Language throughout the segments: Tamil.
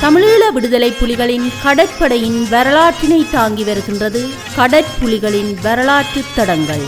தமிழீழ விடுதலை புலிகளின் கடற்படையின் வரலாற்றினை தாங்கி வருகின்றது கடற்புலிகளின் வரலாற்று தடங்கள்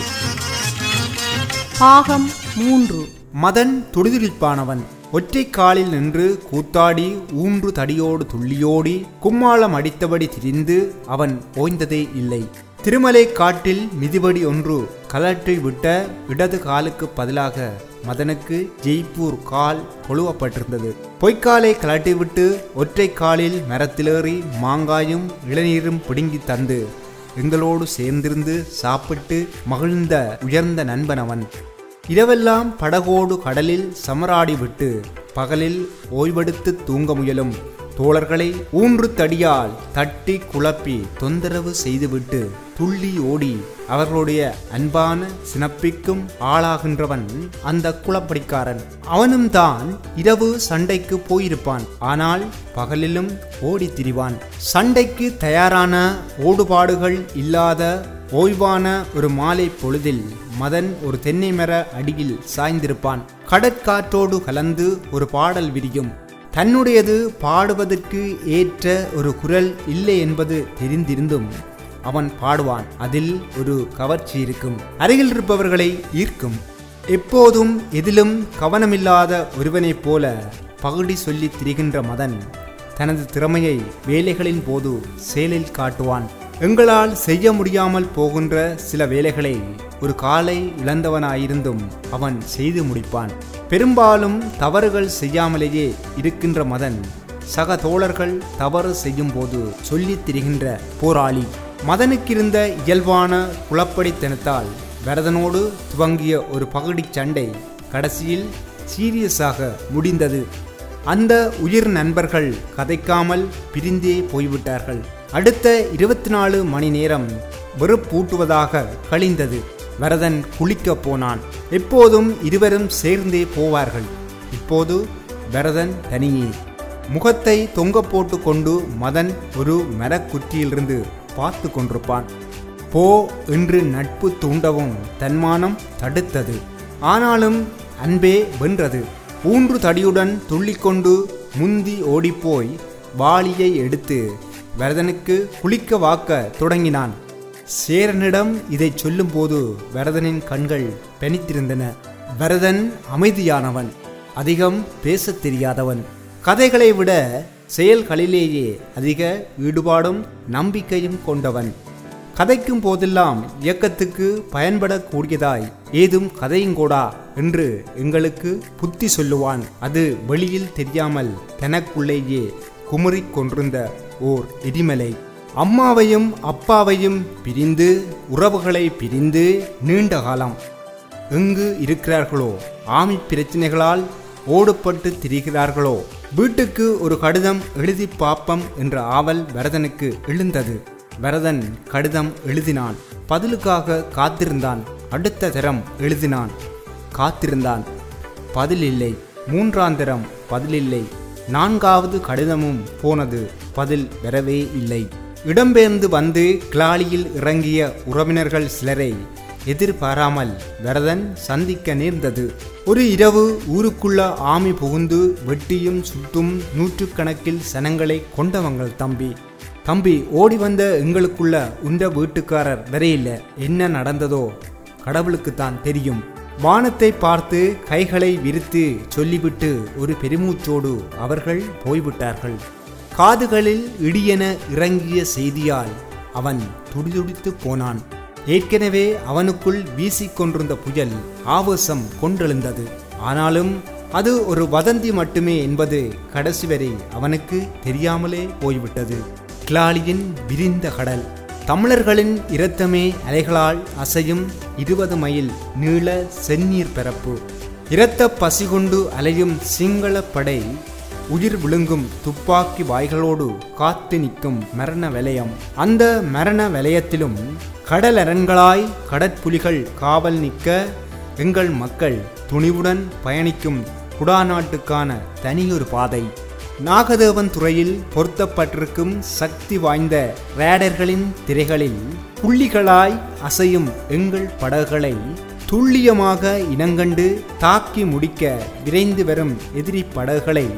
பாகம் மூன்று மதன் துடிதுடிப்பானவன் ஒற்றை காலில் நின்று கூத்தாடி ஊன்று தடியோடு துள்ளியோடி கும்மாளம் அடித்தபடி திரிந்து அவன் ஓய்ந்ததே இல்லை திருமலை காட்டில் மிதிவடி ஒன்று கலற்றி விட்ட இடது காலுக்கு பதிலாக மதனுக்கு ஜெய்ப்பூர் கால் கொழுவப்பட்டிருந்தது பொய்க்காலை கலட்டிவிட்டு ஒற்றை காலில் மரத்திலேறி மாங்காயும் இளநீரும் பிடுங்கி தந்து எங்களோடு சேர்ந்திருந்து சாப்பிட்டு மகிழ்ந்த உயர்ந்த நண்பன் அவன் இரவெல்லாம் படகோடு கடலில் சமராடி விட்டு பகலில் ஓய்வெடுத்து தூங்க முயலும் தோழர்களை ஊன்று தடியால் தட்டி குழப்பி தொந்தரவு செய்துவிட்டு துள்ளி ஓடி அவர்களுடைய அன்பான சினப்பிக்கும் ஆளாகின்றவன் அந்த குளப்படிக்காரன் அவனும் தான் இரவு சண்டைக்கு போயிருப்பான் ஆனால் பகலிலும் ஓடித் திரிவான் சண்டைக்கு தயாரான ஓடுபாடுகள் இல்லாத ஓய்வான ஒரு மாலை பொழுதில் மதன் ஒரு தென்னை மர அடியில் சாய்ந்திருப்பான் கடற்காற்றோடு கலந்து ஒரு பாடல் விரியும் தன்னுடையது பாடுவதற்கு ஏற்ற ஒரு குரல் இல்லை என்பது தெரிந்திருந்தும் அவன் பாடுவான் அதில் ஒரு கவர்ச்சி இருக்கும் அருகில் இருப்பவர்களை ஈர்க்கும் எப்போதும் எதிலும் கவனமில்லாத ஒருவனைப் போல பகுடி சொல்லி திரிகின்ற மதன் தனது திறமையை வேலைகளின் போது செயலில் காட்டுவான் எங்களால் செய்ய முடியாமல் போகின்ற சில வேலைகளை ஒரு காலை இழந்தவனாயிருந்தும் அவன் செய்து முடிப்பான் பெரும்பாலும் தவறுகள் செய்யாமலேயே இருக்கின்ற மதன் சக தோழர்கள் தவறு செய்யும் போது சொல்லித் திரிகின்ற போராளி மதனுக்கிருந்த இயல்பான குழப்படித்தனத்தால் வரதனோடு துவங்கிய ஒரு பகுடி சண்டை கடைசியில் சீரியஸாக முடிந்தது அந்த உயிர் நண்பர்கள் கதைக்காமல் பிரிந்தே போய்விட்டார்கள் அடுத்த இருபத்தி நாலு மணி நேரம் வெறுப்பூட்டுவதாக கழிந்தது வரதன் குளிக்கப் போனான் எப்போதும் இருவரும் சேர்ந்தே போவார்கள் இப்போது வரதன் தனியே முகத்தை தொங்க போட்டு கொண்டு மதன் ஒரு மரக்குற்றியிலிருந்து பார்த்து கொண்டிருப்பான் போ என்று நட்பு தூண்டவும் தன்மானம் தடுத்தது ஆனாலும் அன்பே வென்றது ஊன்று தடியுடன் துள்ளிக்கொண்டு முந்தி ஓடிப்போய் வாளியை எடுத்து வரதனுக்கு குளிக்க வாக்க தொடங்கினான் சேரனிடம் இதை சொல்லும்போது வரதனின் கண்கள் பெனித்திருந்தன வரதன் அமைதியானவன் அதிகம் பேசத் தெரியாதவன் கதைகளை விட செயல்களிலேயே அதிக ஈடுபாடும் நம்பிக்கையும் கொண்டவன் கதைக்கும் போதெல்லாம் இயக்கத்துக்கு பயன்படக்கூடியதாய் ஏதும் கதையுங்கூடா என்று எங்களுக்கு புத்தி சொல்லுவான் அது வெளியில் தெரியாமல் தனக்குள்ளேயே குமுறிக் கொண்டிருந்த ஓர் எரிமலை அம்மாவையும் அப்பாவையும் பிரிந்து உறவுகளை பிரிந்து நீண்ட காலம் எங்கு இருக்கிறார்களோ ஆமி பிரச்சனைகளால் ஓடுபட்டு திரிகிறார்களோ வீட்டுக்கு ஒரு கடிதம் எழுதி பாப்பம் என்ற ஆவல் வரதனுக்கு எழுந்தது வரதன் கடிதம் எழுதினான் பதிலுக்காக காத்திருந்தான் அடுத்த தரம் எழுதினான் காத்திருந்தான் பதில் இல்லை மூன்றாம் தரம் பதிலில்லை நான்காவது கடிதமும் போனது பதில் வரவே இல்லை இடம்பெயர்ந்து வந்து கிளாலியில் இறங்கிய உறவினர்கள் சிலரை எதிர்பாராமல் வரதன் சந்திக்க நேர்ந்தது ஒரு இரவு ஊருக்குள்ள ஆமி புகுந்து வெட்டியும் சுட்டும் நூற்றுக்கணக்கில் சனங்களை கொண்டவங்கள் தம்பி தம்பி ஓடி வந்த எங்களுக்குள்ள உண்ட வீட்டுக்காரர் வரையில்ல என்ன நடந்ததோ கடவுளுக்குத்தான் தெரியும் வானத்தை பார்த்து கைகளை விரித்து சொல்லிவிட்டு ஒரு பெருமூச்சோடு அவர்கள் போய்விட்டார்கள் காதுகளில் இடியென இறங்கிய செய்தியால் அவன் துடிதுடித்து போனான் ஏற்கனவே அவனுக்குள் வீசிக்கொண்டிருந்த புயல் ஆவேசம் கொண்டெழுந்தது ஆனாலும் அது ஒரு வதந்தி மட்டுமே என்பது கடைசி வரை அவனுக்கு தெரியாமலே போய்விட்டது கிளாலியின் விரிந்த கடல் தமிழர்களின் இரத்தமே அலைகளால் அசையும் இருபது மைல் நீள செந்நீர் பரப்பு இரத்த பசி கொண்டு அலையும் சிங்கள படை உயிர் விழுங்கும் துப்பாக்கி வாய்களோடு காத்து நிற்கும் மரண வலயம் அந்த மரண வலயத்திலும் கடலரண்களாய் கடற்புலிகள் காவல் நிற்க எங்கள் மக்கள் துணிவுடன் பயணிக்கும் குடாநாட்டுக்கான தனியொரு பாதை நாகதேவன் துறையில் பொருத்தப்பட்டிருக்கும் சக்தி வாய்ந்த ரேடர்களின் திரைகளில் புள்ளிகளாய் அசையும் எங்கள் படகுகளை துல்லியமாக இனங்கண்டு தாக்கி முடிக்க விரைந்து வரும் எதிரி படகுகளை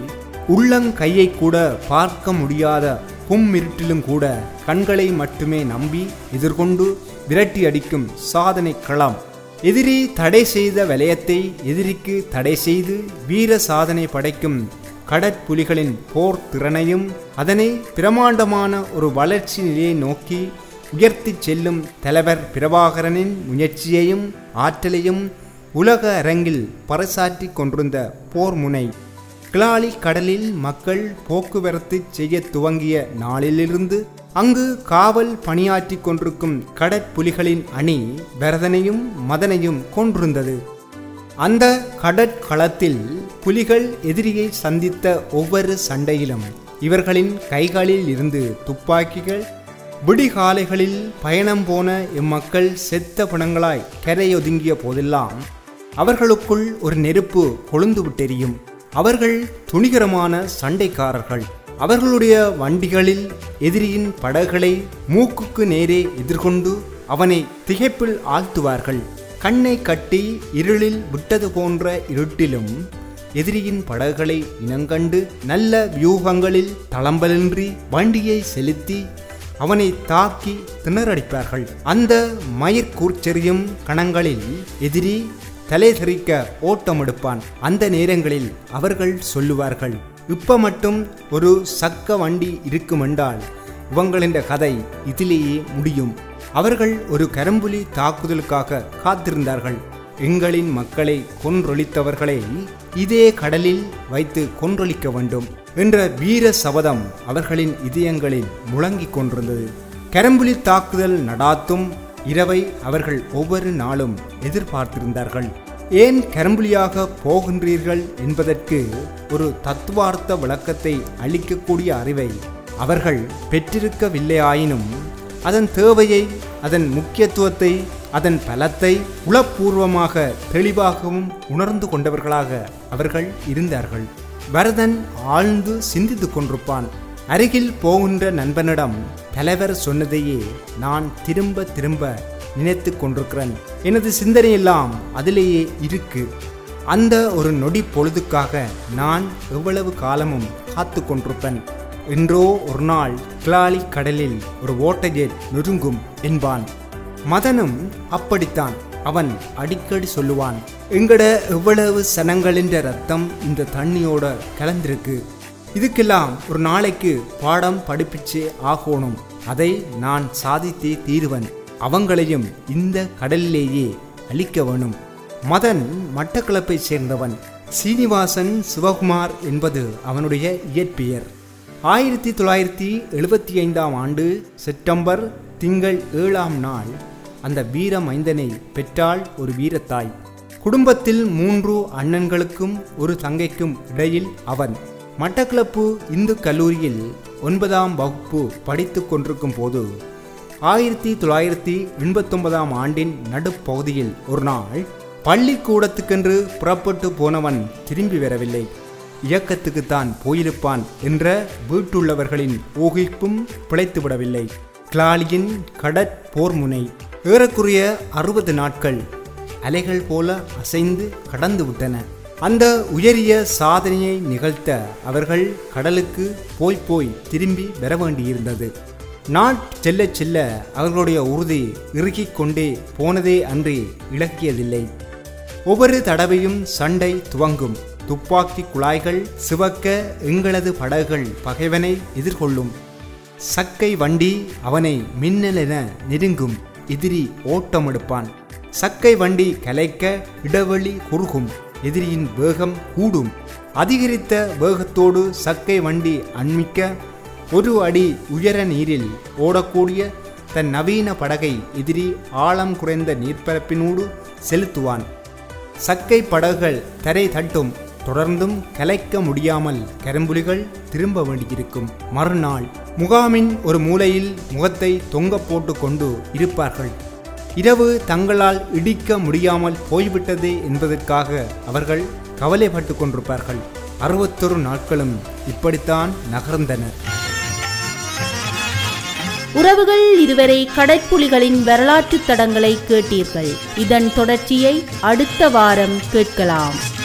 உள்ளங்கையை கூட பார்க்க முடியாத கும்மிருட்டிலும் கூட கண்களை மட்டுமே நம்பி எதிர்கொண்டு விரட்டி அடிக்கும் சாதனை களம் எதிரி தடை செய்த வலயத்தை எதிரிக்கு தடை செய்து வீர சாதனை படைக்கும் கடற்புலிகளின் போர் திறனையும் அதனை பிரமாண்டமான ஒரு வளர்ச்சி நிலையை நோக்கி உயர்த்தி செல்லும் தலைவர் பிரபாகரனின் முயற்சியையும் ஆற்றலையும் உலக அரங்கில் பறைசாற்றி கொண்டிருந்த போர் முனை கிளாலி கடலில் மக்கள் போக்குவரத்து செய்ய துவங்கிய நாளிலிருந்து அங்கு காவல் பணியாற்றி கொண்டிருக்கும் கடற்புலிகளின் அணி பரதனையும் மதனையும் கொண்டிருந்தது அந்த கடற்களத்தில் புலிகள் எதிரியை சந்தித்த ஒவ்வொரு சண்டையிலும் இவர்களின் கைகளில் இருந்து துப்பாக்கிகள் விடிகாலைகளில் பயணம் போன இம்மக்கள் செத்த பிணங்களாய் கரையொதுங்கிய போதெல்லாம் அவர்களுக்குள் ஒரு நெருப்பு கொழுந்து விட்டெரியும் அவர்கள் துணிகரமான சண்டைக்காரர்கள் அவர்களுடைய வண்டிகளில் எதிரியின் படகுகளை மூக்குக்கு நேரே எதிர்கொண்டு அவனை திகைப்பில் ஆழ்த்துவார்கள் கண்ணை கட்டி இருளில் விட்டது போன்ற இருட்டிலும் எதிரியின் படகுகளை இனங்கண்டு நல்ல வியூகங்களில் தளம்பலின்றி வண்டியை செலுத்தி அவனை தாக்கி திணறடிப்பார்கள் அந்த மயிர்கூர்ச்செறியும் கணங்களில் எதிரி தலை தெறிக்க ஓட்டம் எடுப்பான் அந்த நேரங்களில் அவர்கள் சொல்லுவார்கள் இப்ப மட்டும் ஒரு சக்க வண்டி இருக்குமென்றால் இவங்களின் கதை இதிலேயே முடியும் அவர்கள் ஒரு கரும்புலி தாக்குதலுக்காக காத்திருந்தார்கள் எங்களின் மக்களை கொன்றொழித்தவர்களை இதே கடலில் வைத்து கொன்றொழிக்க வேண்டும் என்ற வீர சபதம் அவர்களின் இதயங்களில் முழங்கிக் கொண்டிருந்தது கரம்புலி தாக்குதல் நடாத்தும் இரவை அவர்கள் ஒவ்வொரு நாளும் எதிர்பார்த்திருந்தார்கள் ஏன் கரம்புலியாக போகின்றீர்கள் என்பதற்கு ஒரு தத்துவார்த்த விளக்கத்தை அளிக்கக்கூடிய அறிவை அவர்கள் பெற்றிருக்கவில்லையாயினும் அதன் தேவையை அதன் முக்கியத்துவத்தை அதன் பலத்தை உளப்பூர்வமாக தெளிவாகவும் உணர்ந்து கொண்டவர்களாக அவர்கள் இருந்தார்கள் பரதன் ஆழ்ந்து சிந்தித்துக் கொண்டிருப்பான் அருகில் போகின்ற நண்பனிடம் தலைவர் சொன்னதையே நான் திரும்ப திரும்ப நினைத்து கொண்டிருக்கிறேன் எனது சிந்தனையெல்லாம் அதிலேயே இருக்கு அந்த ஒரு நொடி பொழுதுக்காக நான் எவ்வளவு காலமும் காத்து கொண்டிருப்பேன் என்றோ ஒரு நாள் கிளாலி கடலில் ஒரு ஓட்டஜெட் நொறுங்கும் என்பான் மதனும் அப்படித்தான் அவன் அடிக்கடி சொல்லுவான் எங்கட எவ்வளவு சனங்களின் ரத்தம் இந்த தண்ணியோட கலந்திருக்கு இதுக்கெல்லாம் ஒரு நாளைக்கு பாடம் படிப்பிச்சே ஆகணும் அதை நான் சாதித்தே தீருவன் அவங்களையும் இந்த கடலிலேயே அழிக்க வேணும் மதன் மட்டக்களப்பை சேர்ந்தவன் சீனிவாசன் சிவகுமார் என்பது அவனுடைய இயற்பெயர் ஆயிரத்தி தொள்ளாயிரத்தி எழுபத்தி ஐந்தாம் ஆண்டு செப்டம்பர் திங்கள் ஏழாம் நாள் அந்த வீர மைந்தனை பெற்றாள் ஒரு வீரத்தாய் குடும்பத்தில் மூன்று அண்ணன்களுக்கும் ஒரு தங்கைக்கும் இடையில் அவன் மட்டக்களப்பு இந்து கல்லூரியில் ஒன்பதாம் வகுப்பு படித்து கொண்டிருக்கும் போது ஆயிரத்தி தொள்ளாயிரத்தி எண்பத்தொன்பதாம் ஆண்டின் நடுப்பகுதியில் ஒரு நாள் பள்ளிக்கூடத்துக்கென்று புறப்பட்டு போனவன் திரும்பி வரவில்லை இயக்கத்துக்குத்தான் போயிருப்பான் என்ற வீட்டுள்ளவர்களின் ஊகிப்பும் பிழைத்துவிடவில்லை கிளாலியின் கடற்போர் முனை ஏறக்குறைய அறுபது நாட்கள் அலைகள் போல அசைந்து கடந்து விட்டன அந்த உயரிய சாதனையை நிகழ்த்த அவர்கள் கடலுக்கு போய் போய் திரும்பி வர வேண்டியிருந்தது நாட் செல்ல செல்ல அவர்களுடைய உறுதி இறுகிக் கொண்டே போனதே அன்றி இழக்கியதில்லை ஒவ்வொரு தடவையும் சண்டை துவங்கும் துப்பாக்கி குழாய்கள் சிவக்க எங்களது படகுகள் பகைவனை எதிர்கொள்ளும் சக்கை வண்டி அவனை மின்னலென நெருங்கும் எதிரி ஓட்டம் எடுப்பான் சக்கை வண்டி கலைக்க இடைவெளி குறுகும் எதிரியின் வேகம் கூடும் அதிகரித்த வேகத்தோடு சக்கை வண்டி அண்மிக்க ஒரு அடி உயர நீரில் ஓடக்கூடிய தன் நவீன படகை எதிரி ஆழம் குறைந்த நீர்ப்பரப்பினூடு செலுத்துவான் சக்கை படகுகள் தரை தட்டும் தொடர்ந்தும் கலைக்க முடியாமல் கரும்புலிகள் திரும்ப வேண்டியிருக்கும் மறுநாள் முகாமின் ஒரு மூலையில் முகத்தை தொங்க போட்டு கொண்டு இருப்பார்கள் இரவு தங்களால் இடிக்க முடியாமல் போய்விட்டதே என்பதற்காக அவர்கள் கவலைப்பட்டு கொண்டிருப்பார்கள் அறுபத்தொரு நாட்களும் இப்படித்தான் நகர்ந்தனர் உறவுகள் இதுவரை கடற்புலிகளின் வரலாற்றுத் தடங்களை கேட்டீர்கள் இதன் தொடர்ச்சியை அடுத்த வாரம் கேட்கலாம்